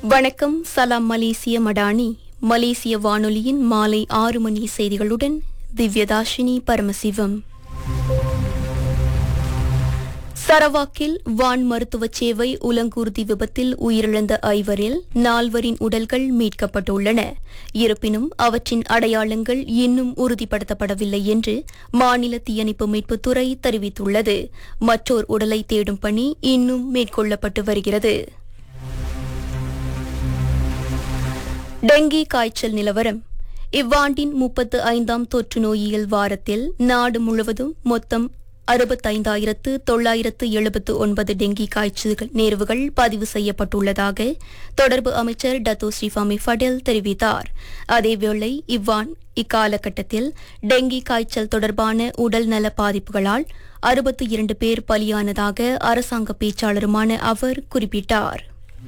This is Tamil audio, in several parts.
வணக்கம் சலாம் மலேசிய மடானி மலேசிய வானொலியின் மாலை ஆறு மணி செய்திகளுடன் திவ்யதாஷினி பரமசிவம் சரவாக்கில் வான் மருத்துவ சேவை உலங்கூர்தி விபத்தில் உயிரிழந்த ஐவரில் நால்வரின் உடல்கள் மீட்கப்பட்டுள்ளன இருப்பினும் அவற்றின் அடையாளங்கள் இன்னும் உறுதிப்படுத்தப்படவில்லை என்று மாநில தீயணைப்பு மீட்புத்துறை தெரிவித்துள்ளது மற்றோர் உடலை தேடும் பணி இன்னும் மேற்கொள்ளப்பட்டு வருகிறது டெங்கி காய்ச்சல் நிலவரம் இவ்வாண்டின் முப்பத்து ஐந்தாம் தொற்று நோயியல் வாரத்தில் நாடு முழுவதும் மொத்தம் அறுபத்தைந்தாயிரத்து தொள்ளாயிரத்து எழுபத்து ஒன்பது டெங்கி காய்ச்சல் நேர்வுகள் பதிவு செய்யப்பட்டுள்ளதாக தொடர்பு அமைச்சர் டத்தோ ஸ்ரீஃபாமி ஃபடேல் தெரிவித்தார் அதேவேளை இவ்வான் இக்காலகட்டத்தில் டெங்கி காய்ச்சல் தொடர்பான உடல் நல பாதிப்புகளால் அறுபத்தி இரண்டு பேர் பலியானதாக அரசாங்க பேச்சாளருமான அவர் குறிப்பிட்டார்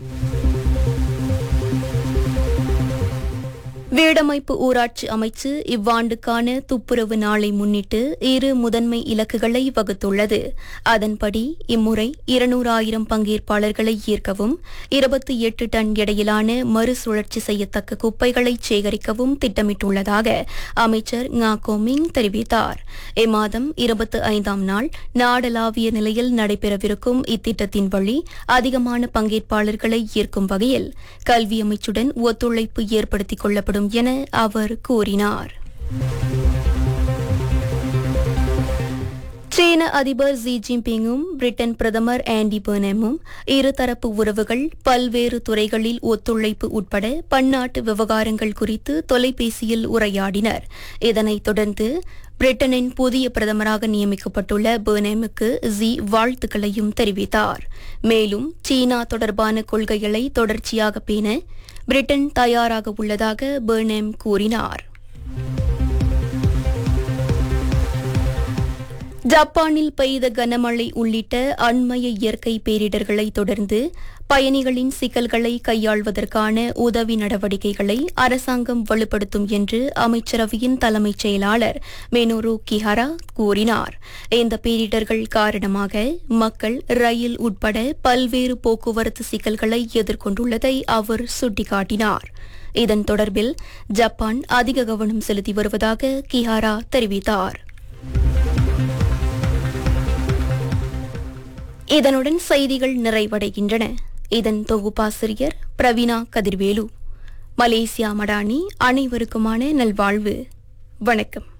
வீடமைப்பு ஊராட்சி அமைச்சு இவ்வாண்டுக்கான துப்புரவு நாளை முன்னிட்டு இரு முதன்மை இலக்குகளை வகுத்துள்ளது அதன்படி இம்முறை இருநூறாயிரம் பங்கேற்பாளர்களை ஈர்க்கவும் இருபத்தி எட்டு டன் எடையிலான மறுசுழற்சி செய்யத்தக்க குப்பைகளை சேகரிக்கவும் திட்டமிட்டுள்ளதாக அமைச்சர் ngா கோமிங் தெரிவித்தார் இம்மாதம் இருபத்தி ஐந்தாம் நாள் நாடளாவிய நிலையில் நடைபெறவிருக்கும் இத்திட்டத்தின் வழி அதிகமான பங்கேற்பாளர்களை ஈர்க்கும் வகையில் கல்வி அமைச்சுடன் ஒத்துழைப்பு ஏற்படுத்திக் கொள்ளப்படும் என அவர் கூறினார் சீன அதிபர் ஜி ஜின்பிங்கும் பிரிட்டன் பிரதமர் ஆண்டி பர்னமும் இருதரப்பு உறவுகள் பல்வேறு துறைகளில் ஒத்துழைப்பு உட்பட பன்னாட்டு விவகாரங்கள் குறித்து தொலைபேசியில் உரையாடினர் இதனைத் தொடர்ந்து பிரிட்டனின் புதிய பிரதமராக நியமிக்கப்பட்டுள்ள பர்னமுக்கு ஜி வாழ்த்துக்களையும் தெரிவித்தார் மேலும் சீனா தொடர்பான கொள்கைகளை தொடர்ச்சியாக பேண பிரிட்டன் தயாராக உள்ளதாக பர்னம் கூறினார் ஜப்பானில் பெய்த கனமழை உள்ளிட்ட அண்மைய இயற்கை பேரிடர்களை தொடர்ந்து பயணிகளின் சிக்கல்களை கையாள்வதற்கான உதவி நடவடிக்கைகளை அரசாங்கம் வலுப்படுத்தும் என்று அமைச்சரவையின் தலைமைச் செயலாளர் மெனோரு கிஹரா கூறினார் இந்த பேரிடர்கள் காரணமாக மக்கள் ரயில் உட்பட பல்வேறு போக்குவரத்து சிக்கல்களை எதிர்கொண்டுள்ளதை அவர் சுட்டிக்காட்டினார் இதன் தொடர்பில் ஜப்பான் அதிக கவனம் செலுத்தி வருவதாக கிஹாரா தெரிவித்தார் இதனுடன் செய்திகள் நிறைவடைகின்றன இதன் தொகுப்பாசிரியர் பிரவீனா கதிர்வேலு மலேசியா மடானி அனைவருக்குமான நல்வாழ்வு வணக்கம்